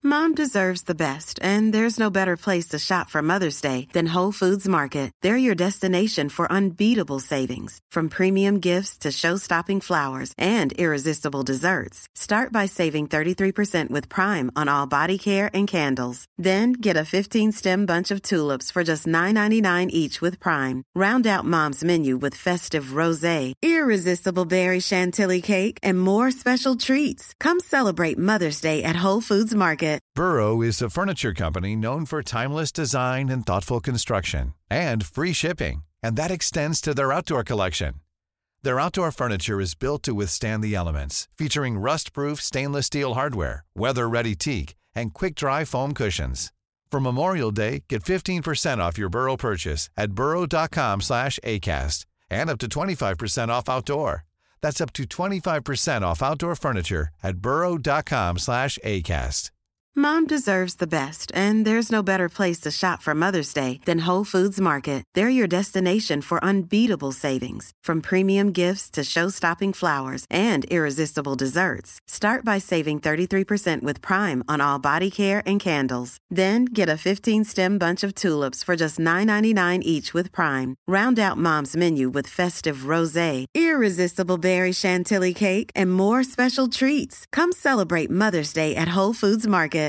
Mom deserves the best, and there's no better place to shop for Mother's Day than Whole Foods Market. They're your destination for unbeatable savings, from premium gifts to show-stopping flowers and irresistible desserts. Start by saving 33% with Prime on all body care and candles. Then get a 15-stem bunch of tulips for just $9.99 each with Prime. Round out Mom's menu with festive rosé, irresistible berry chantilly cake, and more special treats. Come celebrate Mother's Day at Whole Foods Market. Burrow is a furniture company known for timeless design and thoughtful construction and free shipping, and that extends to their outdoor collection. Their outdoor furniture is built to withstand the elements, featuring rust-proof stainless steel hardware, weather-ready teak, and quick-dry foam cushions. For Memorial Day, get 15% off your Burrow purchase at burrow.com slash ACAST and up to 25% off outdoor. That's up to 25% off outdoor furniture at burrow.com slash ACAST. Mom deserves the best, and there's no better place to shop for Mother's Day than Whole Foods Market. They're your destination for unbeatable savings, from premium gifts to show-stopping flowers and irresistible desserts. Start by saving 33% with Prime on all body care and candles. Then get a 15-stem bunch of tulips for just $9.99 each with Prime. Round out Mom's menu with festive rosé, irresistible berry chantilly cake, and more special treats. Come celebrate Mother's Day at Whole Foods Market.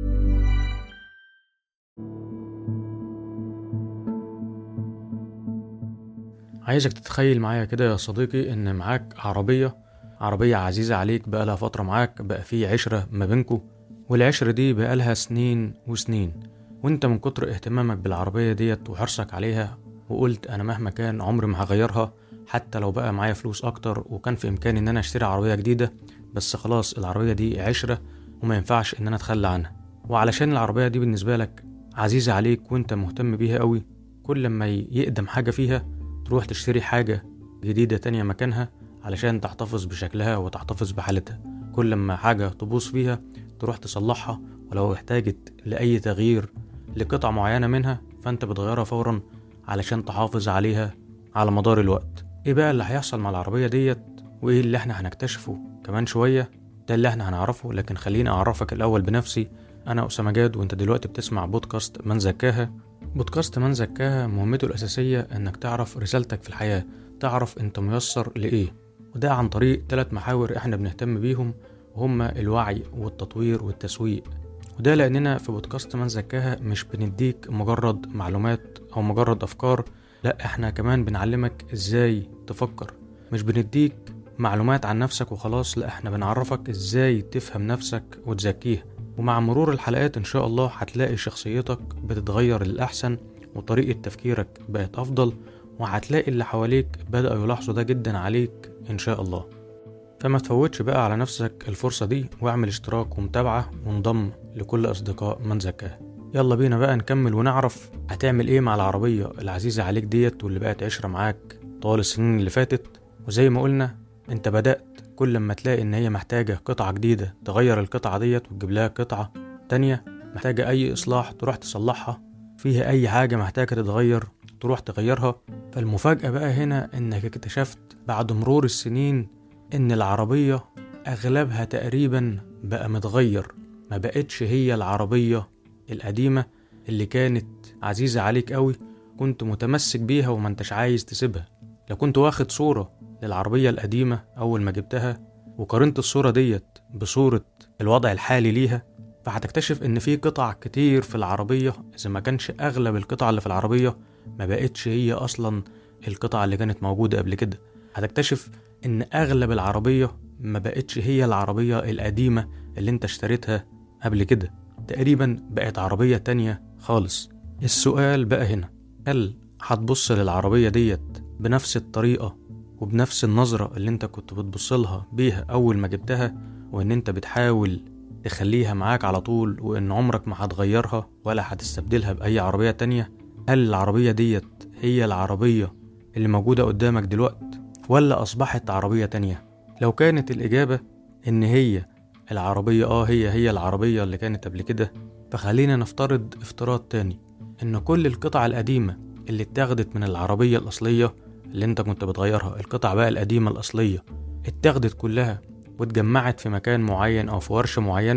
عايزك تتخيل معايا كده يا صديقي ان معاك عربية عربية عزيزة عليك بقالها فترة معاك بقى في عشرة ما بينكو والعشرة دي بقالها سنين وسنين وانت من كتر اهتمامك بالعربية ديت وحرصك عليها وقلت انا مهما كان عمري ما هغيرها حتى لو بقى معايا فلوس اكتر وكان في امكاني ان انا اشتري عربية جديدة بس خلاص العربية دي عشرة وما ينفعش ان انا اتخلى عنها وعلشان العربية دي بالنسبة لك عزيزة عليك وانت مهتم بيها قوي كل ما يقدم حاجة فيها تروح تشتري حاجة جديدة تانية مكانها علشان تحتفظ بشكلها وتحتفظ بحالتها كل ما حاجة تبوظ فيها تروح تصلحها ولو احتاجت لأي تغيير لقطعة معينة منها فانت بتغيرها فورا علشان تحافظ عليها على مدار الوقت ايه بقى اللي هيحصل مع العربية ديت وايه اللي احنا هنكتشفه كمان شوية ده اللي احنا هنعرفه لكن خليني اعرفك الاول بنفسي انا اسامة جاد وانت دلوقتي بتسمع بودكاست من زكاها بودكاست من زكاها مهمته الأساسية إنك تعرف رسالتك في الحياة تعرف أنت ميسر لإيه وده عن طريق ثلاث محاور إحنا بنهتم بيهم وهما الوعي والتطوير والتسويق وده لأننا في بودكاست من زكاها مش بنديك مجرد معلومات أو مجرد أفكار لأ إحنا كمان بنعلمك إزاي تفكر مش بنديك معلومات عن نفسك وخلاص لأ إحنا بنعرفك إزاي تفهم نفسك وتزكيها ومع مرور الحلقات إن شاء الله هتلاقي شخصيتك بتتغير للأحسن وطريقة تفكيرك بقت أفضل وهتلاقي اللي حواليك بدأوا يلاحظوا ده جدا عليك إن شاء الله فما تفوتش بقى على نفسك الفرصة دي واعمل اشتراك ومتابعة وانضم لكل أصدقاء من زكاها يلا بينا بقى نكمل ونعرف هتعمل ايه مع العربية العزيزة عليك ديت واللي بقت عشرة معاك طوال السنين اللي فاتت وزي ما قلنا انت بدأت كل ما تلاقي ان هي محتاجة قطعة جديدة تغير القطعة ديت وتجيب لها قطعة تانية محتاجة اي اصلاح تروح تصلحها فيها اي حاجة محتاجة تتغير تروح تغيرها فالمفاجأة بقى هنا انك اكتشفت بعد مرور السنين ان العربية اغلبها تقريبا بقى متغير ما بقتش هي العربية القديمة اللي كانت عزيزة عليك قوي كنت متمسك بيها وما انتش عايز تسيبها لو كنت واخد صورة للعربية القديمة أول ما جبتها وقارنت الصورة ديت بصورة الوضع الحالي ليها فهتكتشف إن في قطع كتير في العربية إذا ما كانش أغلب القطع اللي في العربية ما بقتش هي أصلا القطع اللي كانت موجودة قبل كده هتكتشف إن أغلب العربية ما بقتش هي العربية القديمة اللي انت اشتريتها قبل كده تقريبا بقت عربية تانية خالص السؤال بقى هنا هل هتبص للعربية ديت بنفس الطريقة وبنفس النظرة اللي انت كنت بتبصلها بيها أول ما جبتها وإن انت بتحاول تخليها معاك على طول وإن عمرك ما هتغيرها ولا هتستبدلها بأي عربية تانية هل العربية ديت هي العربية اللي موجودة قدامك دلوقت ولا أصبحت عربية تانية لو كانت الإجابة إن هي العربية آه هي هي العربية اللي كانت قبل كده فخلينا نفترض افتراض تاني إن كل القطع القديمة اللي اتاخدت من العربية الأصلية اللي انت كنت بتغيرها القطع بقى القديمة الأصلية اتاخدت كلها واتجمعت في مكان معين أو في ورشة معينة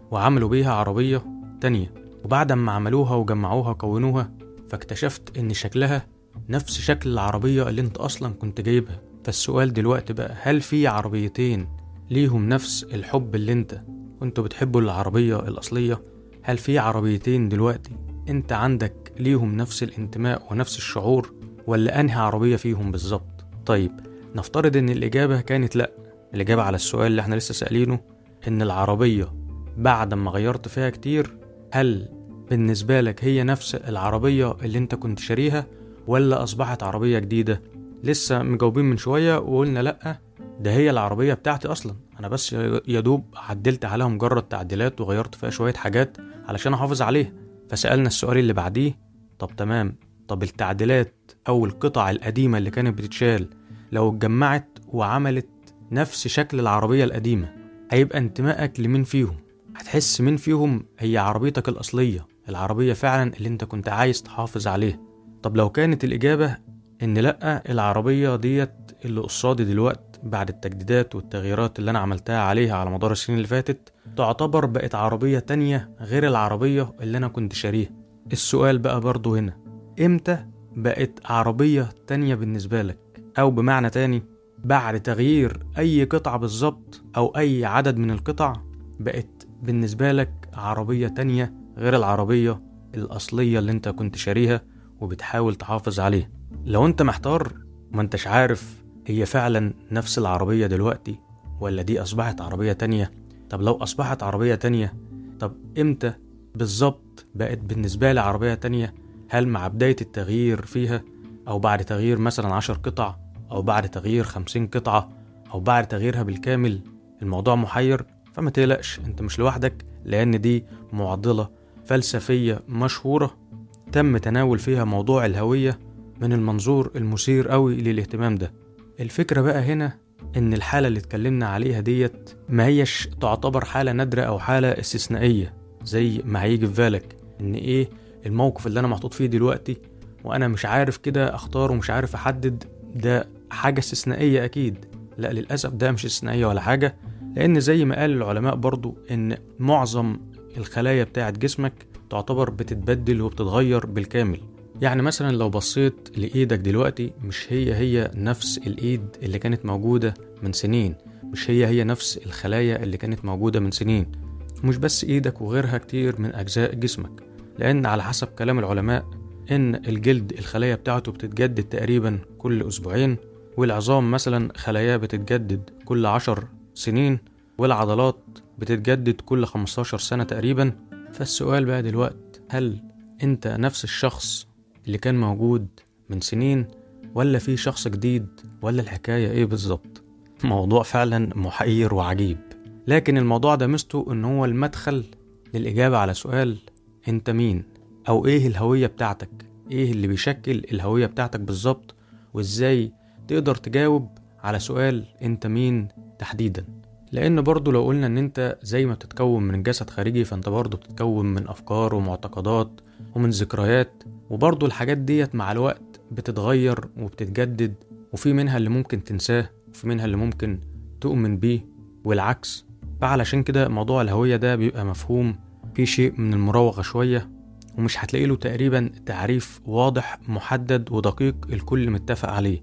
وعملوا بيها عربية تانية وبعد ما عملوها وجمعوها وكونوها فاكتشفت إن شكلها نفس شكل العربية اللي انت أصلا كنت جايبها فالسؤال دلوقتي بقى هل في عربيتين ليهم نفس الحب اللي انت كنتوا بتحبوا العربية الأصلية هل في عربيتين دلوقتي انت عندك ليهم نفس الانتماء ونفس الشعور ولا أنهي عربية فيهم بالظبط طيب نفترض إن الإجابة كانت لأ الإجابة على السؤال اللي احنا لسه سألينه إن العربية بعد ما غيرت فيها كتير هل بالنسبة لك هي نفس العربية اللي انت كنت شاريها ولا أصبحت عربية جديدة لسه مجاوبين من شوية وقلنا لأ ده هي العربية بتاعتي أصلا أنا بس يا دوب عدلت عليها مجرد تعديلات وغيرت فيها شوية حاجات علشان أحافظ عليها فسألنا السؤال اللي بعديه طب تمام طب التعديلات أو القطع القديمة اللي كانت بتتشال لو اتجمعت وعملت نفس شكل العربية القديمة هيبقى انتمائك لمين فيهم هتحس مين فيهم هي عربيتك الأصلية العربية فعلا اللي انت كنت عايز تحافظ عليها طب لو كانت الإجابة إن لأ العربية ديت اللي قصادي دلوقت بعد التجديدات والتغييرات اللي أنا عملتها عليها على مدار السنين اللي فاتت تعتبر بقت عربية تانية غير العربية اللي أنا كنت شاريها السؤال بقى برضو هنا إمتى بقت عربية تانية بالنسبة لك أو بمعنى تاني بعد تغيير أي قطعة بالظبط أو أي عدد من القطع بقت بالنسبة لك عربية تانية غير العربية الأصلية اللي انت كنت شاريها وبتحاول تحافظ عليها لو انت محتار ما انتش عارف هي فعلا نفس العربية دلوقتي ولا دي أصبحت عربية تانية طب لو أصبحت عربية تانية طب إمتى بالظبط بقت بالنسبة لي عربية تانية هل مع بداية التغيير فيها أو بعد تغيير مثلا عشر قطع أو بعد تغيير خمسين قطعة أو بعد تغييرها بالكامل الموضوع محير فما تقلقش انت مش لوحدك لأن دي معضلة فلسفية مشهورة تم تناول فيها موضوع الهوية من المنظور المثير قوي للاهتمام ده الفكرة بقى هنا إن الحالة اللي اتكلمنا عليها ديت ما هيش تعتبر حالة نادرة أو حالة استثنائية زي ما هيجي في بالك إن إيه الموقف اللي أنا محطوط فيه دلوقتي وأنا مش عارف كده أختار ومش عارف أحدد ده حاجة استثنائية أكيد لا للأسف ده مش استثنائية ولا حاجة لأن زي ما قال العلماء برضو إن معظم الخلايا بتاعة جسمك تعتبر بتتبدل وبتتغير بالكامل يعني مثلا لو بصيت لإيدك دلوقتي مش هي هي نفس الإيد اللي كانت موجودة من سنين مش هي هي نفس الخلايا اللي كانت موجودة من سنين مش بس إيدك وغيرها كتير من أجزاء جسمك لأن على حسب كلام العلماء إن الجلد الخلايا بتاعته بتتجدد تقريبا كل أسبوعين والعظام مثلا خلاياه بتتجدد كل عشر سنين والعضلات بتتجدد كل 15 سنة تقريبا فالسؤال بقى دلوقت هل انت نفس الشخص اللي كان موجود من سنين ولا في شخص جديد ولا الحكاية ايه بالظبط موضوع فعلا محير وعجيب لكن الموضوع ده مستو ان هو المدخل للإجابة على سؤال انت مين او ايه الهوية بتاعتك ايه اللي بيشكل الهوية بتاعتك بالظبط وازاي تقدر تجاوب على سؤال انت مين تحديدا لان برضو لو قلنا ان انت زي ما بتتكون من جسد خارجي فانت برضو بتتكون من افكار ومعتقدات ومن ذكريات وبرضو الحاجات ديت مع الوقت بتتغير وبتتجدد وفي منها اللي ممكن تنساه وفي منها اللي ممكن تؤمن بيه والعكس فعلشان كده موضوع الهوية ده بيبقى مفهوم في شيء من المراوغة شوية ومش هتلاقي له تقريبا تعريف واضح محدد ودقيق الكل متفق عليه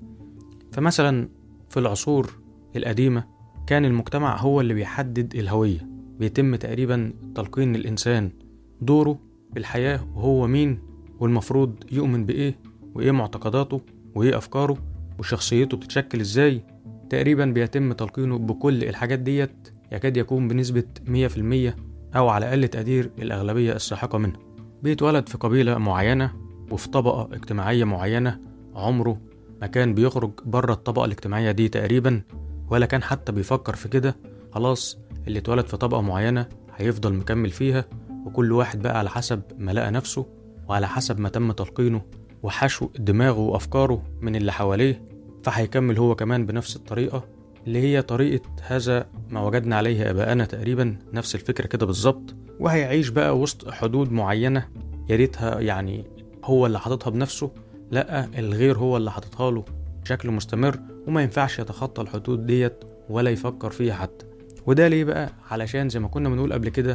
فمثلا في العصور القديمة كان المجتمع هو اللي بيحدد الهوية بيتم تقريبا تلقين الإنسان دوره في الحياة وهو مين والمفروض يؤمن بإيه وإيه معتقداته وإيه أفكاره وشخصيته بتتشكل إزاي تقريبا بيتم تلقينه بكل الحاجات ديت يكاد يكون بنسبة 100% أو على أقل تقدير الأغلبية الساحقة منها بيتولد في قبيلة معينة وفي طبقة اجتماعية معينة عمره ما كان بيخرج بره الطبقة الاجتماعية دي تقريبا ولا كان حتى بيفكر في كده خلاص اللي اتولد في طبقة معينة هيفضل مكمل فيها وكل واحد بقى على حسب ما لقى نفسه وعلى حسب ما تم تلقينه وحشو دماغه وأفكاره من اللي حواليه فهيكمل هو كمان بنفس الطريقة اللي هي طريقة هذا ما وجدنا عليه آباءنا تقريبا نفس الفكرة كده بالظبط وهيعيش بقى وسط حدود معينة يا ريتها يعني هو اللي حاططها بنفسه لا الغير هو اللي حاططها له بشكل مستمر وما ينفعش يتخطى الحدود ديت ولا يفكر فيها حتى وده ليه بقى علشان زي ما كنا بنقول قبل كده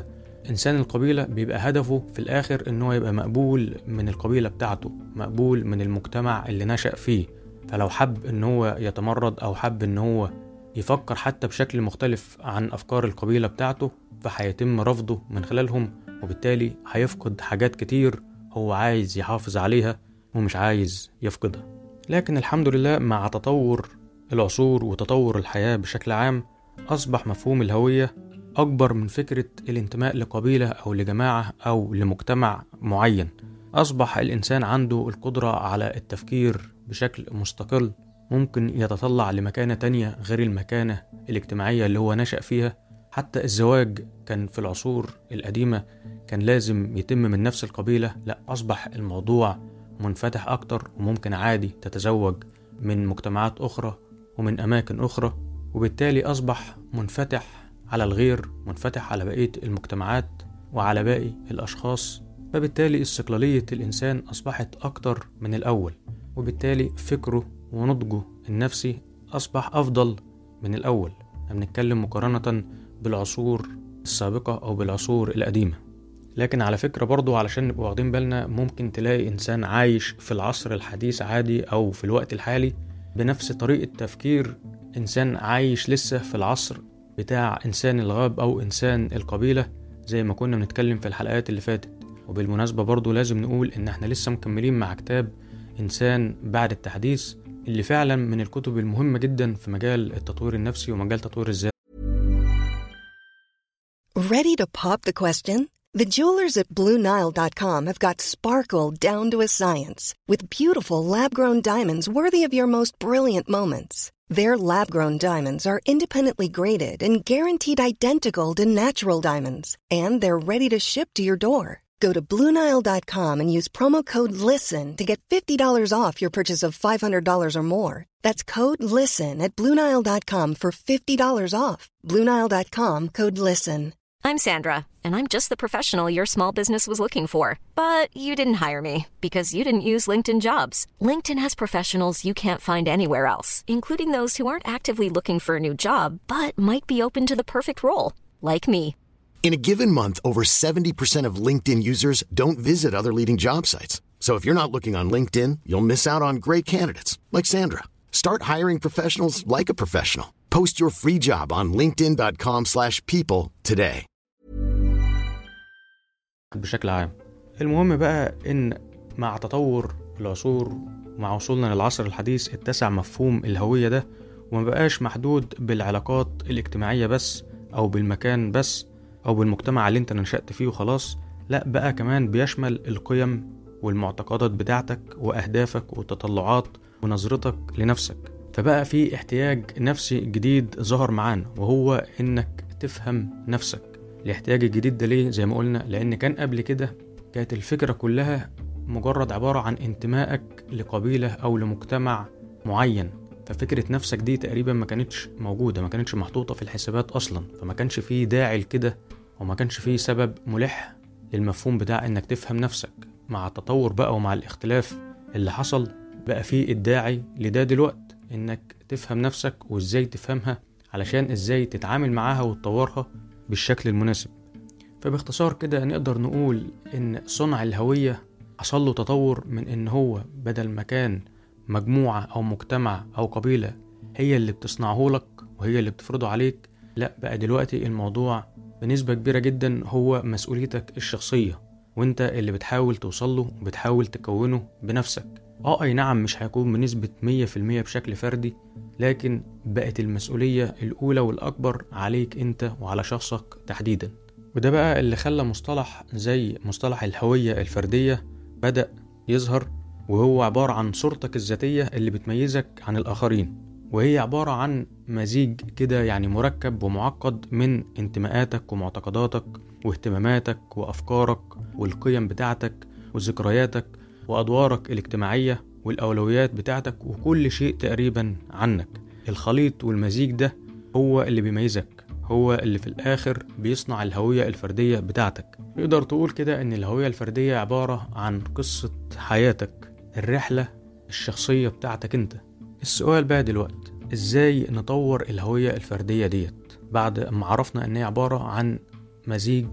إنسان القبيلة بيبقى هدفه في الآخر إن هو يبقى مقبول من القبيلة بتاعته مقبول من المجتمع اللي نشأ فيه فلو حب إن هو يتمرد أو حب إن هو يفكر حتى بشكل مختلف عن أفكار القبيلة بتاعته فهيتم رفضه من خلالهم وبالتالي هيفقد حاجات كتير هو عايز يحافظ عليها ومش عايز يفقدها لكن الحمد لله مع تطور العصور وتطور الحياة بشكل عام أصبح مفهوم الهوية أكبر من فكرة الانتماء لقبيلة أو لجماعة أو لمجتمع معين أصبح الإنسان عنده القدرة على التفكير بشكل مستقل ممكن يتطلع لمكانة تانية غير المكانة الاجتماعية اللي هو نشأ فيها حتى الزواج كان في العصور القديمة كان لازم يتم من نفس القبيلة لا أصبح الموضوع منفتح أكتر وممكن عادي تتزوج من مجتمعات أخرى ومن أماكن أخرى وبالتالي أصبح منفتح على الغير منفتح على بقية المجتمعات وعلى باقي الأشخاص فبالتالي استقلالية الإنسان أصبحت أكتر من الأول وبالتالي فكره ونضجه النفسي أصبح أفضل من الأول بنتكلم مقارنة بالعصور السابقة أو بالعصور القديمة لكن على فكرة برضو علشان نبقى واخدين بالنا ممكن تلاقي إنسان عايش في العصر الحديث عادي أو في الوقت الحالي بنفس طريقة تفكير إنسان عايش لسه في العصر بتاع إنسان الغاب أو إنسان القبيلة زي ما كنا بنتكلم في الحلقات اللي فاتت وبالمناسبة برضو لازم نقول إن إحنا لسه مكملين مع كتاب إنسان بعد التحديث اللي فعلا من الكتب المهمة جدا في مجال التطوير النفسي ومجال تطوير الذات Ready to pop the question? The jewelers at BlueNile.com have got sparkle down to a science with beautiful lab grown diamonds worthy of your most brilliant moments. Their lab grown diamonds are independently graded and guaranteed identical to natural diamonds, and they're ready to ship to your door. Go to BlueNile.com and use promo code LISTEN to get $50 off your purchase of $500 or more. That's code LISTEN at BlueNile.com for $50 off. BlueNile.com code LISTEN. I'm Sandra, and I'm just the professional your small business was looking for. But you didn't hire me because you didn't use LinkedIn jobs. LinkedIn has professionals you can't find anywhere else, including those who aren't actively looking for a new job but might be open to the perfect role, like me. In a given month, over 70% of LinkedIn users don't visit other leading job sites. So if you're not looking on LinkedIn, you'll miss out on great candidates like Sandra. Start hiring professionals like a professional. Post your free job on linkedin.com/people slash people today. بشكل عام المهم بقى إن مع تطور العصور ومع وصولنا للعصر الحديث اتسع مفهوم الهوية ده وما بقاش محدود بالعلاقات الاجتماعية بس أو بالمكان بس أو بالمجتمع اللي انت نشأت فيه وخلاص لا بقى كمان بيشمل القيم والمعتقدات بتاعتك وأهدافك وتطلعات ونظرتك لنفسك فبقى في احتياج نفسي جديد ظهر معانا وهو إنك تفهم نفسك الاحتياج الجديد ده ليه زي ما قلنا لأن كان قبل كده كانت الفكرة كلها مجرد عبارة عن انتمائك لقبيلة أو لمجتمع معين ففكرة نفسك دي تقريبا ما كانتش موجودة ما كانتش محطوطة في الحسابات أصلا فما كانش فيه داعي لكده وما كانش فيه سبب ملح للمفهوم بتاع إنك تفهم نفسك مع التطور بقى ومع الاختلاف اللي حصل بقى فيه الداعي لده دلوقت إنك تفهم نفسك وإزاي تفهمها علشان إزاي تتعامل معاها وتطورها بالشكل المناسب فباختصار كده نقدر نقول إن صنع الهوية حصل له تطور من إن هو بدل ما كان مجموعة أو مجتمع أو قبيلة هي اللي بتصنعه لك وهي اللي بتفرضه عليك لا بقى دلوقتي الموضوع بنسبة كبيرة جدا هو مسؤوليتك الشخصية وانت اللي بتحاول توصله وبتحاول تكونه بنفسك اه اي نعم مش هيكون بنسبة مية في المية بشكل فردي لكن بقت المسؤولية الأولى والأكبر عليك انت وعلى شخصك تحديدا وده بقى اللي خلى مصطلح زي مصطلح الهوية الفردية بدأ يظهر وهو عبارة عن صورتك الذاتية اللي بتميزك عن الآخرين وهي عبارة عن مزيج كده يعني مركب ومعقد من انتماءاتك ومعتقداتك واهتماماتك وأفكارك والقيم بتاعتك وذكرياتك وأدوارك الاجتماعية والأولويات بتاعتك وكل شيء تقريبا عنك الخليط والمزيج ده هو اللي بيميزك هو اللي في الآخر بيصنع الهوية الفردية بتاعتك تقدر تقول كده إن الهوية الفردية عبارة عن قصة حياتك الرحلة الشخصية بتاعتك انت السؤال بقى دلوقتي ازاي نطور الهوية الفردية ديت بعد ما عرفنا ان هي عبارة عن مزيج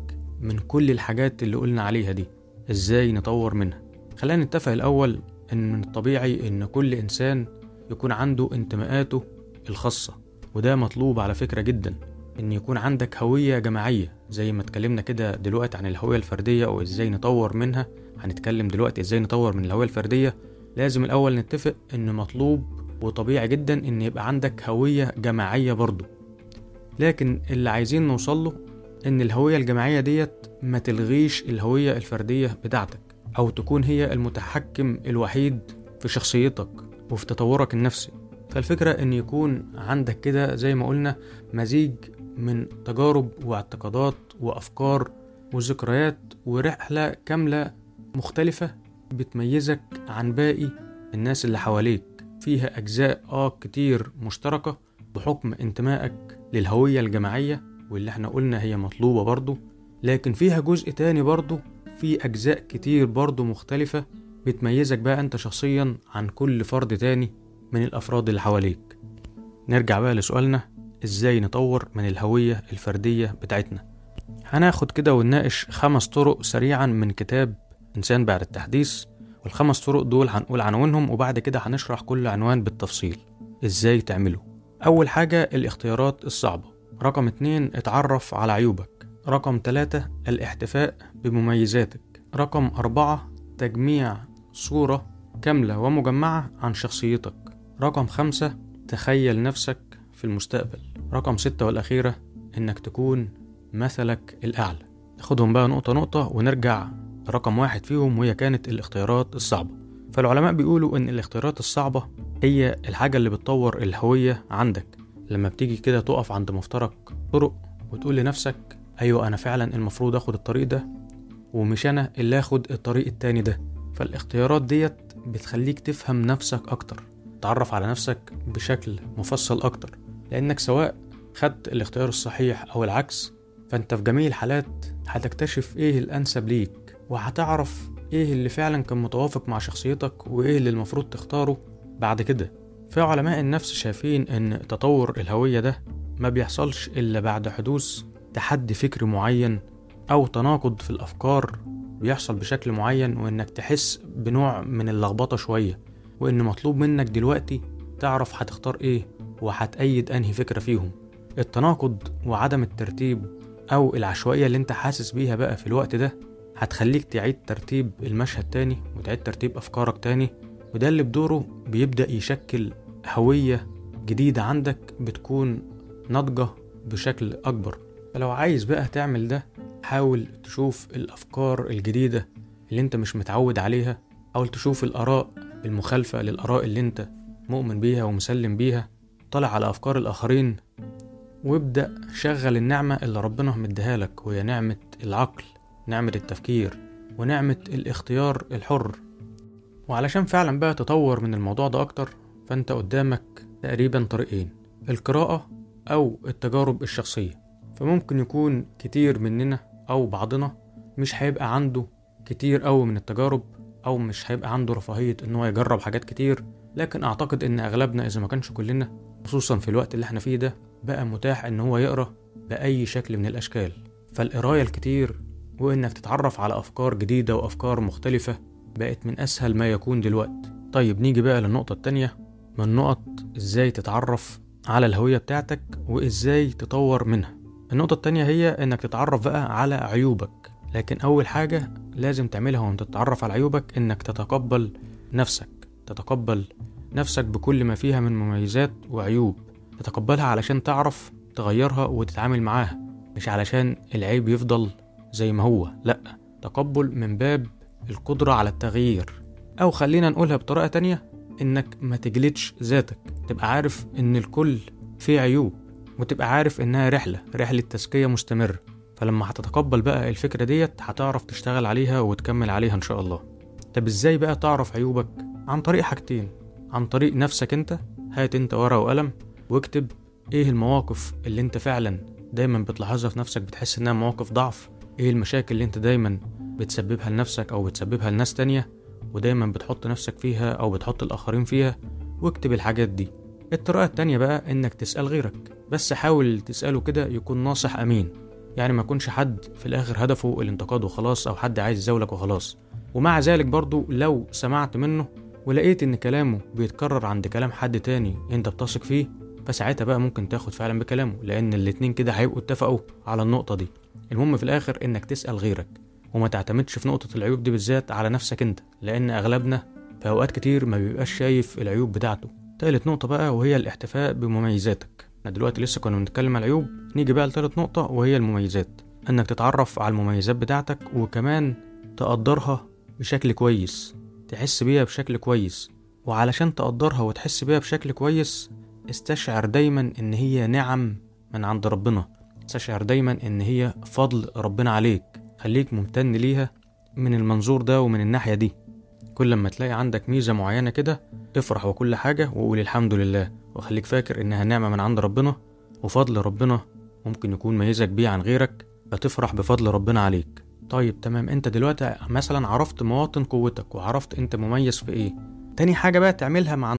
من كل الحاجات اللي قلنا عليها دي ازاي نطور منها خلينا نتفق الأول إن من الطبيعي إن كل إنسان يكون عنده انتماءاته الخاصة وده مطلوب على فكرة جدا إن يكون عندك هوية جماعية زي ما اتكلمنا كده دلوقتي عن الهوية الفردية أو إزاي نطور منها هنتكلم دلوقتي إزاي نطور من الهوية الفردية لازم الأول نتفق إن مطلوب وطبيعي جدا إن يبقى عندك هوية جماعية برضو لكن اللي عايزين نوصله إن الهوية الجماعية ديت ما تلغيش الهوية الفردية بتاعتك أو تكون هي المتحكم الوحيد في شخصيتك وفي تطورك النفسي فالفكرة إن يكون عندك كده زي ما قلنا مزيج من تجارب واعتقادات وأفكار وذكريات ورحلة كاملة مختلفة بتميزك عن باقي الناس اللي حواليك فيها أجزاء آه كتير مشتركة بحكم انتمائك للهوية الجماعية واللي احنا قلنا هي مطلوبة برضو لكن فيها جزء تاني برضو في أجزاء كتير برضو مختلفة بتميزك بقى أنت شخصيا عن كل فرد تاني من الأفراد اللي حواليك نرجع بقى لسؤالنا إزاي نطور من الهوية الفردية بتاعتنا هناخد كده ونناقش خمس طرق سريعا من كتاب إنسان بعد التحديث والخمس طرق دول هنقول عنوانهم وبعد كده هنشرح كل عنوان بالتفصيل إزاي تعمله أول حاجة الاختيارات الصعبة رقم اتنين اتعرف على عيوبك رقم تلاتة الاحتفاء بمميزاتك رقم أربعة تجميع صورة كاملة ومجمعة عن شخصيتك رقم خمسة تخيل نفسك في المستقبل رقم ستة والأخيرة إنك تكون مثلك الأعلى ناخدهم بقى نقطة نقطة ونرجع رقم واحد فيهم وهي كانت الاختيارات الصعبة فالعلماء بيقولوا إن الاختيارات الصعبة هي الحاجة اللي بتطور الهوية عندك لما بتيجي كده تقف عند مفترق طرق وتقول لنفسك أيوة أنا فعلا المفروض أخد الطريق ده ومش أنا اللي أخد الطريق التاني ده فالاختيارات ديت بتخليك تفهم نفسك أكتر تعرف على نفسك بشكل مفصل أكتر لأنك سواء خدت الاختيار الصحيح أو العكس فأنت في جميع الحالات هتكتشف إيه الأنسب ليك وهتعرف إيه اللي فعلا كان متوافق مع شخصيتك وإيه اللي المفروض تختاره بعد كده فعلماء النفس شايفين إن تطور الهوية ده ما بيحصلش إلا بعد حدوث تحدي فكري معين أو تناقض في الأفكار بيحصل بشكل معين وإنك تحس بنوع من اللخبطة شوية وإن مطلوب منك دلوقتي تعرف هتختار إيه وهتأيد أنهي فكرة فيهم التناقض وعدم الترتيب أو العشوائية اللي أنت حاسس بيها بقى في الوقت ده هتخليك تعيد ترتيب المشهد تاني وتعيد ترتيب أفكارك تاني وده اللي بدوره بيبدأ يشكل هوية جديدة عندك بتكون ناضجة بشكل أكبر فلو عايز بقى تعمل ده حاول تشوف الأفكار الجديدة اللي انت مش متعود عليها حاول تشوف الآراء المخالفة للآراء اللي انت مؤمن بيها ومسلم بيها طلع على أفكار الآخرين وابدأ شغل النعمة اللي ربنا مديها لك وهي نعمة العقل نعمة التفكير ونعمة الاختيار الحر وعلشان فعلا بقى تطور من الموضوع ده أكتر فأنت قدامك تقريبا طريقين القراءة أو التجارب الشخصية فممكن يكون كتير مننا أو بعضنا مش هيبقى عنده كتير أوي من التجارب أو مش هيبقى عنده رفاهية إن هو يجرب حاجات كتير لكن أعتقد إن أغلبنا إذا ما كانش كلنا خصوصا في الوقت اللي احنا فيه ده بقى متاح إن هو يقرأ بأي شكل من الأشكال فالقراية الكتير وإنك تتعرف على أفكار جديدة وأفكار مختلفة بقت من أسهل ما يكون دلوقتي طيب نيجي بقى للنقطة التانية من نقط إزاي تتعرف على الهوية بتاعتك وإزاي تطور منها النقطة التانية هي إنك تتعرف بقى على عيوبك لكن أول حاجة لازم تعملها وأنت تتعرف على عيوبك إنك تتقبل نفسك تتقبل نفسك بكل ما فيها من مميزات وعيوب تتقبلها علشان تعرف تغيرها وتتعامل معاها مش علشان العيب يفضل زي ما هو لأ تقبل من باب القدرة على التغيير أو خلينا نقولها بطريقة تانية إنك ما تجلدش ذاتك تبقى عارف إن الكل فيه عيوب وتبقى عارف إنها رحلة رحلة تزكية مستمرة فلما هتتقبل بقى الفكرة ديت هتعرف تشتغل عليها وتكمل عليها إن شاء الله طب إزاي بقى تعرف عيوبك؟ عن طريق حاجتين عن طريق نفسك أنت هات أنت ورقة وقلم واكتب إيه المواقف اللي أنت فعلا دايما بتلاحظها في نفسك بتحس إنها مواقف ضعف إيه المشاكل اللي أنت دايما بتسببها لنفسك أو بتسببها لناس تانية ودايما بتحط نفسك فيها أو بتحط الآخرين فيها واكتب الحاجات دي الطريقة التانية بقى إنك تسأل غيرك بس حاول تسأله كده يكون ناصح أمين يعني ما يكونش حد في الاخر هدفه الانتقاد وخلاص او حد عايز يزاولك وخلاص ومع ذلك برضو لو سمعت منه ولقيت ان كلامه بيتكرر عند كلام حد تاني انت بتثق فيه فساعتها بقى ممكن تاخد فعلا بكلامه لان الاتنين كده هيبقوا اتفقوا على النقطة دي المهم في الاخر انك تسأل غيرك وما تعتمدش في نقطة العيوب دي بالذات على نفسك انت لان اغلبنا في اوقات كتير ما بيبقاش شايف العيوب بتاعته تالت نقطة بقى وهي الاحتفاء بمميزاتك احنا دلوقتي لسه كنا بنتكلم على العيوب نيجي بقى لتالت نقطة وهي المميزات انك تتعرف على المميزات بتاعتك وكمان تقدرها بشكل كويس تحس بيها بشكل كويس وعلشان تقدرها وتحس بيها بشكل كويس استشعر دايما ان هي نعم من عند ربنا استشعر دايما ان هي فضل ربنا عليك خليك ممتن ليها من المنظور ده ومن الناحية دي كل ما تلاقي عندك ميزة معينة كده افرح وكل حاجة وقول الحمد لله وخليك فاكر إنها نعمة من عند ربنا وفضل ربنا ممكن يكون ميزك بيه عن غيرك فتفرح بفضل ربنا عليك طيب تمام انت دلوقتي مثلا عرفت مواطن قوتك وعرفت انت مميز في ايه تاني حاجة بقى تعملها مع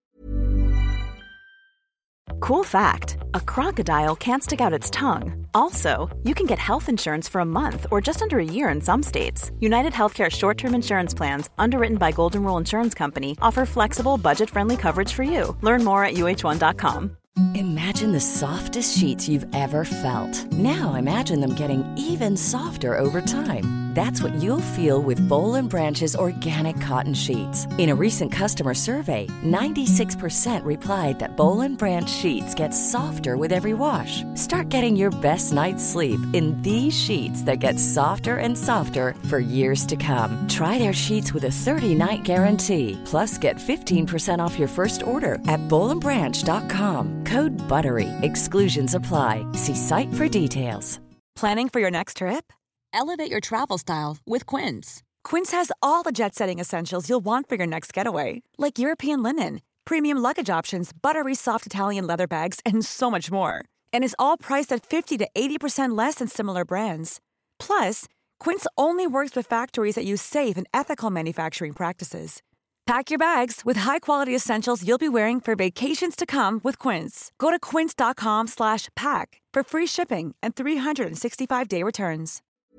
Cool fact a crocodile can't stick out its tongue. Also, you can get health insurance for a month or just under a year in some states. United Healthcare short term insurance plans, underwritten by Golden Rule Insurance Company, offer flexible, budget friendly coverage for you. Learn more at uh1.com. Imagine the softest sheets you've ever felt. Now imagine them getting even softer over time. That's what you'll feel with Bowl and Branch's organic cotton sheets. In a recent customer survey, 96% replied that Bowl and Branch sheets get softer with every wash. Start getting your best night's sleep in these sheets that get softer and softer for years to come. Try their sheets with a 30-night guarantee. Plus, get 15% off your first order at bowlandbranch.com. Code BUTTERY. Exclusions apply. See site for details. Planning for your next trip? Elevate your travel style with Quince. Quince has all the jet setting essentials you'll want for your next getaway, like European linen, premium luggage options, buttery soft Italian leather bags, and so much more. And is all priced at 50 to 80% less than similar brands. Plus, Quince only works with factories that use safe and ethical manufacturing practices. Pack your bags with high-quality essentials you'll be wearing for vacations to come with Quince. Go to quince.com/pack for free shipping and 365-day returns.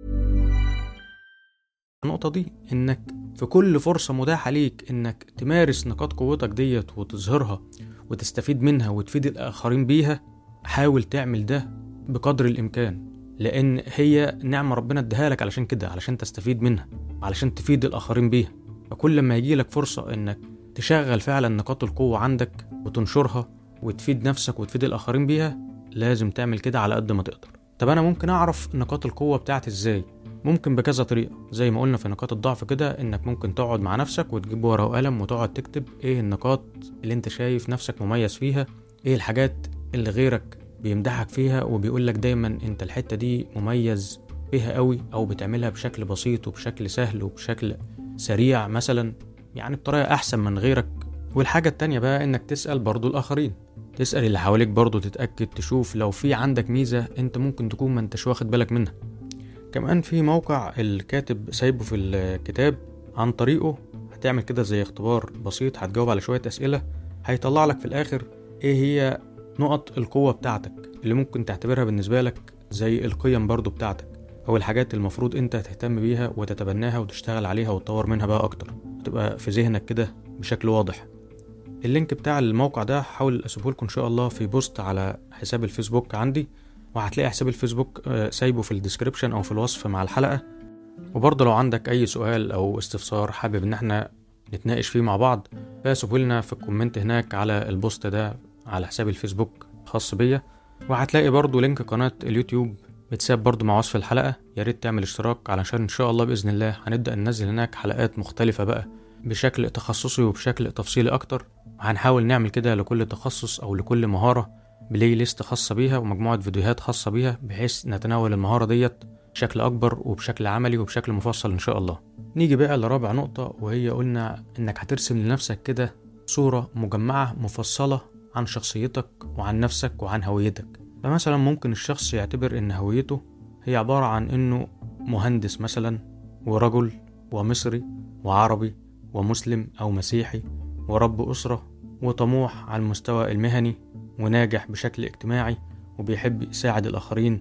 النقطة دي إنك في كل فرصة متاحة ليك إنك تمارس نقاط قوتك ديت وتظهرها وتستفيد منها وتفيد الآخرين بيها حاول تعمل ده بقدر الإمكان لأن هي نعمة ربنا اداها لك علشان كده علشان تستفيد منها علشان تفيد الآخرين بيها فكل ما يجيلك فرصة إنك تشغل فعلا نقاط القوة عندك وتنشرها وتفيد نفسك وتفيد الآخرين بيها لازم تعمل كده على قد ما تقدر طب أنا ممكن أعرف نقاط القوة بتاعتي إزاي؟ ممكن بكذا طريقة زي ما قلنا في نقاط الضعف كده انك ممكن تقعد مع نفسك وتجيب ورقة وقلم وتقعد تكتب ايه النقاط اللي انت شايف نفسك مميز فيها ايه الحاجات اللي غيرك بيمدحك فيها وبيقولك دايما انت الحتة دي مميز فيها قوي او بتعملها بشكل بسيط وبشكل سهل وبشكل سريع مثلا يعني بطريقة احسن من غيرك والحاجة التانية بقى انك تسأل برضو الاخرين تسأل اللي حواليك برضو تتأكد تشوف لو في عندك ميزة انت ممكن تكون ما انتش واخد بالك منها كمان في موقع الكاتب سايبه في الكتاب عن طريقه هتعمل كده زي اختبار بسيط هتجاوب على شوية أسئلة هيطلع لك في الآخر ايه هي نقط القوة بتاعتك اللي ممكن تعتبرها بالنسبة لك زي القيم برضو بتاعتك أو الحاجات المفروض انت تهتم بيها وتتبناها وتشتغل عليها وتطور منها بقى أكتر تبقى في ذهنك كده بشكل واضح اللينك بتاع الموقع ده هحاول اسيبه لكم ان شاء الله في بوست على حساب الفيسبوك عندي وهتلاقي حساب الفيسبوك سايبه في الديسكريبشن او في الوصف مع الحلقه وبرضه لو عندك اي سؤال او استفسار حابب ان احنا نتناقش فيه مع بعض فسيبه لنا في الكومنت هناك على البوست ده على حساب الفيسبوك خاص بيا وهتلاقي برضه لينك قناه اليوتيوب متساب برضه مع وصف الحلقه يا ريت تعمل اشتراك علشان ان شاء الله باذن الله هنبدا ننزل هناك حلقات مختلفه بقى بشكل تخصصي وبشكل تفصيلي اكتر وهنحاول نعمل كده لكل تخصص او لكل مهاره بلاي ليست خاصة بيها ومجموعة فيديوهات خاصة بيها بحيث نتناول المهارة ديت بشكل أكبر وبشكل عملي وبشكل مفصل إن شاء الله نيجي بقى لرابع نقطة وهي قلنا إنك هترسم لنفسك كده صورة مجمعة مفصلة عن شخصيتك وعن نفسك وعن هويتك فمثلا ممكن الشخص يعتبر إن هويته هي عبارة عن إنه مهندس مثلا ورجل ومصري وعربي ومسلم أو مسيحي ورب أسرة وطموح على المستوى المهني وناجح بشكل اجتماعي وبيحب يساعد الآخرين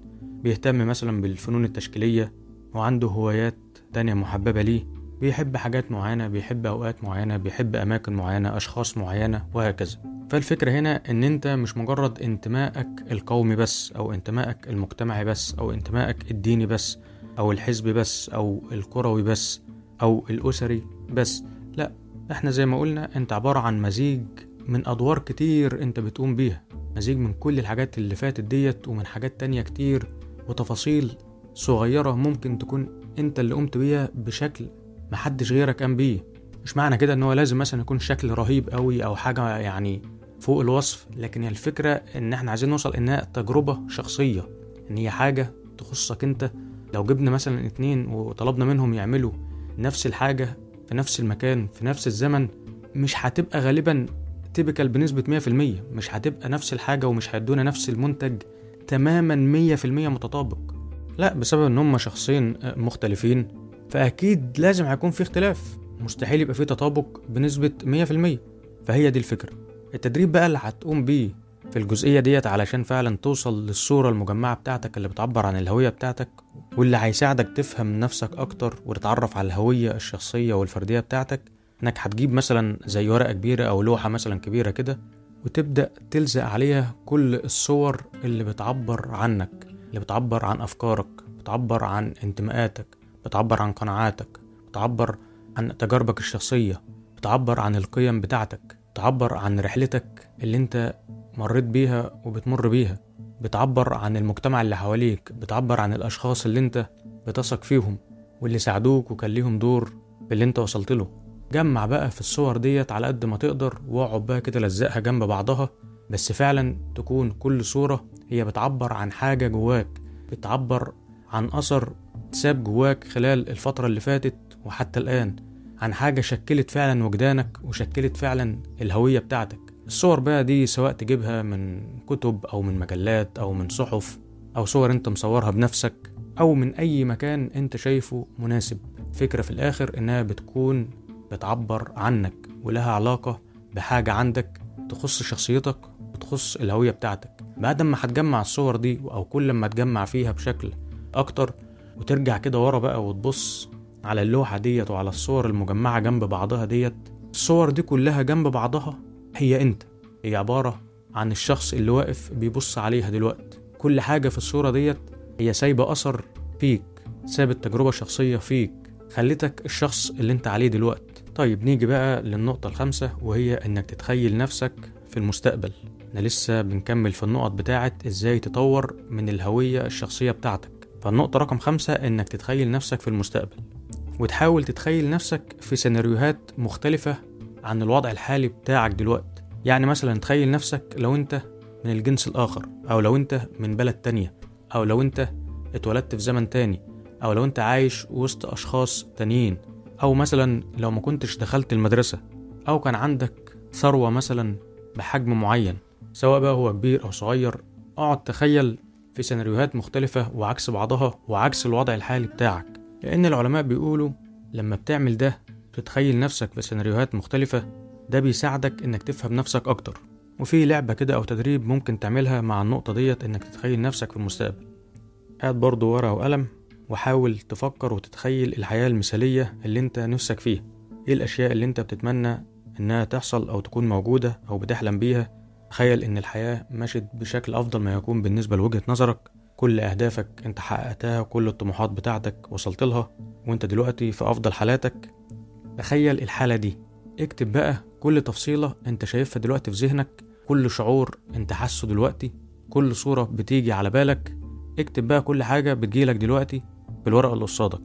بيهتم مثلا بالفنون التشكيلية وعنده هوايات تانية محببة ليه بيحب حاجات معينة بيحب أوقات معينة بيحب أماكن معينة أشخاص معينة وهكذا فالفكرة هنا إن أنت مش مجرد انتمائك القومي بس أو انتمائك المجتمعي بس أو انتمائك الديني بس أو الحزبي بس أو الكروي بس أو الأسري بس لا احنا زي ما قلنا انت عبارة عن مزيج من أدوار كتير انت بتقوم بيها مزيج من كل الحاجات اللي فاتت ديت ومن حاجات تانية كتير وتفاصيل صغيرة ممكن تكون انت اللي قمت بيها بشكل محدش غيرك قام بيه مش معنى كده ان هو لازم مثلا يكون شكل رهيب قوي او حاجة يعني فوق الوصف لكن هي الفكرة ان احنا عايزين نوصل انها تجربة شخصية ان هي حاجة تخصك انت لو جبنا مثلا اتنين وطلبنا منهم يعملوا نفس الحاجة في نفس المكان في نفس الزمن مش هتبقى غالبا تيبيكال بنسبة 100% مش هتبقى نفس الحاجة ومش هيدونا نفس المنتج تماما 100% متطابق لا بسبب ان هم شخصين مختلفين فاكيد لازم هيكون في اختلاف مستحيل يبقى في تطابق بنسبة 100% فهي دي الفكرة التدريب بقى اللي هتقوم بيه في الجزئية ديت علشان فعلا توصل للصورة المجمعة بتاعتك اللي بتعبر عن الهوية بتاعتك واللي هيساعدك تفهم نفسك أكتر وتتعرف على الهوية الشخصية والفردية بتاعتك إنك هتجيب مثلا زي ورقة كبيرة أو لوحة مثلا كبيرة كده وتبدأ تلزق عليها كل الصور اللي بتعبر عنك اللي بتعبر عن أفكارك بتعبر عن انتماءاتك بتعبر عن قناعاتك بتعبر عن تجاربك الشخصية بتعبر عن القيم بتاعتك بتعبر عن رحلتك اللي انت مريت بيها وبتمر بيها بتعبر عن المجتمع اللي حواليك بتعبر عن الأشخاص اللي انت بتثق فيهم واللي ساعدوك وكان ليهم دور في اللي انت وصلت له جمع بقى في الصور ديت على قد ما تقدر واقعد بقى كده لزقها جنب بعضها بس فعلا تكون كل صورة هي بتعبر عن حاجة جواك بتعبر عن أثر ساب جواك خلال الفترة اللي فاتت وحتى الآن عن حاجة شكلت فعلا وجدانك وشكلت فعلا الهوية بتاعتك الصور بقى دي سواء تجيبها من كتب أو من مجلات أو من صحف أو صور أنت مصورها بنفسك أو من أي مكان أنت شايفه مناسب فكرة في الآخر إنها بتكون بتعبر عنك ولها علاقة بحاجة عندك تخص شخصيتك وتخص الهوية بتاعتك بعد ما هتجمع الصور دي أو كل ما تجمع فيها بشكل أكتر وترجع كده ورا بقى وتبص على اللوحة ديت وعلى الصور المجمعة جنب بعضها ديت الصور دي كلها جنب بعضها هي انت هي عبارة عن الشخص اللي واقف بيبص عليها دلوقتي كل حاجة في الصورة ديت هي سايبة أثر فيك سابت تجربة شخصية فيك خلتك الشخص اللي انت عليه دلوقتي طيب نيجي بقى للنقطة الخامسة وهي انك تتخيل نفسك في المستقبل احنا لسه بنكمل في النقط بتاعة ازاي تطور من الهوية الشخصية بتاعتك فالنقطة رقم خمسة انك تتخيل نفسك في المستقبل وتحاول تتخيل نفسك في سيناريوهات مختلفة عن الوضع الحالي بتاعك دلوقتي يعني مثلا تخيل نفسك لو انت من الجنس الآخر أو لو انت من بلد تانية أو لو انت اتولدت في زمن تاني أو لو انت عايش وسط أشخاص تانيين أو مثلا لو ما كنتش دخلت المدرسة أو كان عندك ثروة مثلا بحجم معين سواء بقى هو كبير أو صغير اقعد تخيل في سيناريوهات مختلفة وعكس بعضها وعكس الوضع الحالي بتاعك لأن العلماء بيقولوا لما بتعمل ده تتخيل نفسك في سيناريوهات مختلفة ده بيساعدك إنك تفهم نفسك أكتر وفي لعبة كده أو تدريب ممكن تعملها مع النقطة ديت إنك تتخيل نفسك في المستقبل هات برضه ورقة وقلم وحاول تفكر وتتخيل الحياة المثالية اللي انت نفسك فيها ايه الأشياء اللي انت بتتمنى إنها تحصل أو تكون موجودة أو بتحلم بيها تخيل إن الحياة مشت بشكل أفضل ما يكون بالنسبة لوجهة نظرك كل أهدافك أنت حققتها كل الطموحات بتاعتك وصلت لها وأنت دلوقتي في أفضل حالاتك تخيل الحالة دي اكتب بقى كل تفصيلة أنت شايفها دلوقتي في ذهنك كل شعور أنت حاسه دلوقتي كل صورة بتيجي على بالك اكتب بقى كل حاجة بتجيلك دلوقتي بالورقة اللي قصادك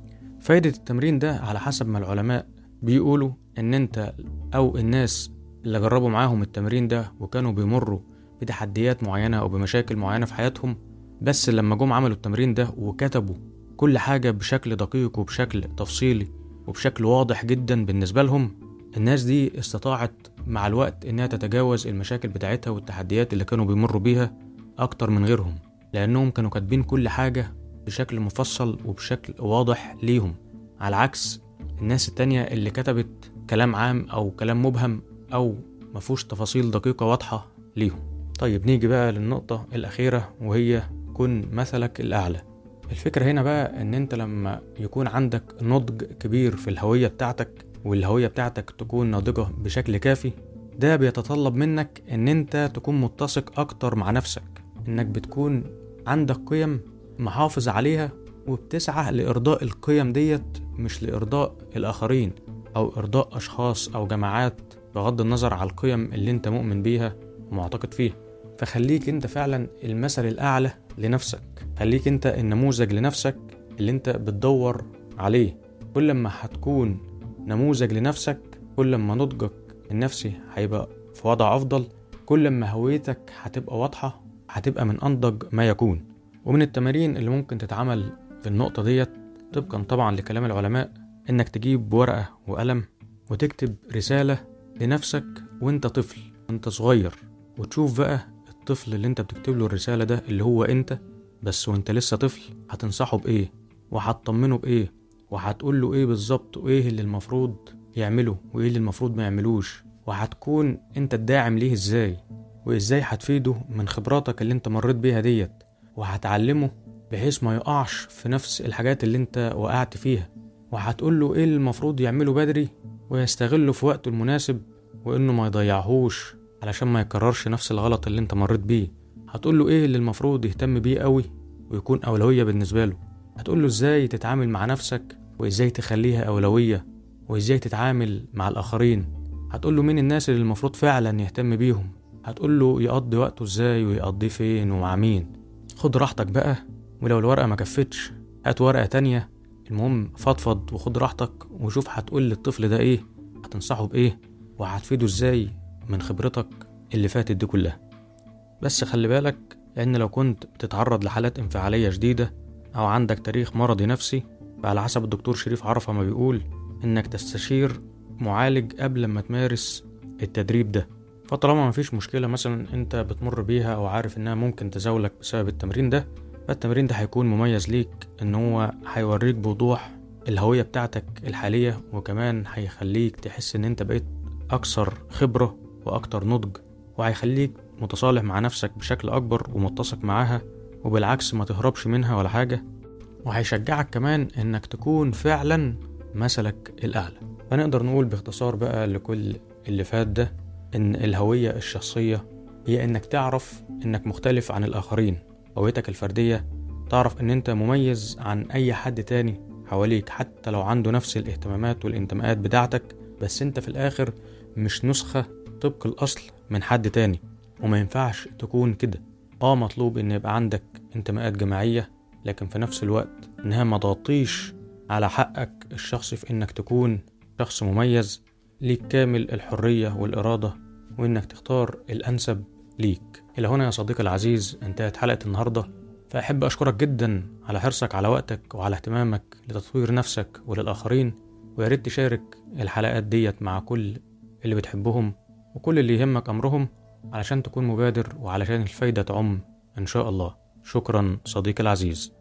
فايدة التمرين ده على حسب ما العلماء بيقولوا إن أنت أو الناس اللي جربوا معاهم التمرين ده وكانوا بيمروا بتحديات معينة أو بمشاكل معينة في حياتهم بس لما جم عملوا التمرين ده وكتبوا كل حاجة بشكل دقيق وبشكل تفصيلي وبشكل واضح جدا بالنسبة لهم الناس دي استطاعت مع الوقت إنها تتجاوز المشاكل بتاعتها والتحديات اللي كانوا بيمروا بيها أكتر من غيرهم لأنهم كانوا كاتبين كل حاجة بشكل مفصل وبشكل واضح ليهم على عكس الناس التانية اللي كتبت كلام عام أو كلام مبهم أو مفهوش تفاصيل دقيقة واضحة ليهم طيب نيجي بقى للنقطة الأخيرة وهي تكون مثلك الأعلى الفكرة هنا بقى إن أنت لما يكون عندك نضج كبير في الهوية بتاعتك والهوية بتاعتك تكون ناضجة بشكل كافي ده بيتطلب منك إن أنت تكون متسق أكتر مع نفسك إنك بتكون عندك قيم محافظ عليها وبتسعى لإرضاء القيم ديت مش لإرضاء الآخرين أو إرضاء أشخاص أو جماعات بغض النظر على القيم اللي أنت مؤمن بيها ومعتقد فيها فخليك أنت فعلا المثل الأعلى لنفسك خليك أنت النموذج لنفسك اللي أنت بتدور عليه كل ما هتكون نموذج لنفسك كل ما نضجك النفسي هيبقى في وضع أفضل كل ما هويتك هتبقى واضحة هتبقى من أنضج ما يكون ومن التمارين اللي ممكن تتعمل في النقطة ديت طبقا طبعا لكلام العلماء إنك تجيب ورقة وقلم وتكتب رسالة لنفسك وانت طفل وانت صغير وتشوف بقى الطفل اللي انت بتكتب له الرسالة ده اللي هو انت بس وانت لسه طفل هتنصحه بإيه وهتطمنه بإيه وهتقول له إيه بالظبط وإيه اللي المفروض يعمله وإيه اللي المفروض ما يعملوش وهتكون انت الداعم ليه ازاي وازاي هتفيده من خبراتك اللي انت مريت بيها ديت وهتعلمه بحيث ما يقعش في نفس الحاجات اللي انت وقعت فيها وهتقول له ايه اللي المفروض يعمله بدري ويستغله في وقته المناسب وانه ما يضيعهوش علشان ما يكررش نفس الغلط اللي انت مريت بيه هتقول له ايه اللي المفروض يهتم بيه قوي ويكون اولويه بالنسبه له هتقول له ازاي تتعامل مع نفسك وازاي تخليها اولويه وازاي تتعامل مع الاخرين هتقول له مين الناس اللي المفروض فعلا يهتم بيهم هتقول له يقضي وقته ازاي ويقضيه فين ومع مين خد راحتك بقى ولو الورقه ما كفتش هات ورقه تانية المهم فضفض وخد راحتك وشوف هتقول للطفل ده ايه هتنصحه بايه وهتفيده ازاي من خبرتك اللي فاتت دي كلها بس خلي بالك لان لو كنت بتتعرض لحالات انفعالية شديدة او عندك تاريخ مرضي نفسي فعلى حسب الدكتور شريف عرفة ما بيقول انك تستشير معالج قبل ما تمارس التدريب ده فطالما مفيش مشكلة مثلا انت بتمر بيها او عارف انها ممكن تزاولك بسبب التمرين ده فالتمرين ده هيكون مميز ليك ان هو هيوريك بوضوح الهوية بتاعتك الحالية وكمان هيخليك تحس ان انت بقيت اكثر خبرة واكتر نضج وهيخليك متصالح مع نفسك بشكل اكبر ومتسق معاها وبالعكس ما تهربش منها ولا حاجة وهيشجعك كمان انك تكون فعلا مثلك الاعلى فنقدر نقول باختصار بقى لكل اللي فات ده ان الهوية الشخصية هي انك تعرف انك مختلف عن الاخرين هويتك الفردية تعرف ان انت مميز عن اي حد تاني حواليك حتى لو عنده نفس الاهتمامات والانتماءات بتاعتك بس انت في الاخر مش نسخة طبق الاصل من حد تاني وما ينفعش تكون كده اه مطلوب ان يبقى عندك انتماءات جماعية لكن في نفس الوقت انها ما تغطيش على حقك الشخصي في انك تكون شخص مميز ليك كامل الحرية والإرادة وإنك تختار الأنسب ليك إلى هنا يا صديقي العزيز انتهت حلقة النهاردة فأحب أشكرك جدا على حرصك على وقتك وعلى اهتمامك لتطوير نفسك وللآخرين ويا ريت تشارك الحلقات ديت مع كل اللي بتحبهم وكل اللي يهمك أمرهم علشان تكون مبادر وعلشان الفايدة تعم إن شاء الله شكرا صديقي العزيز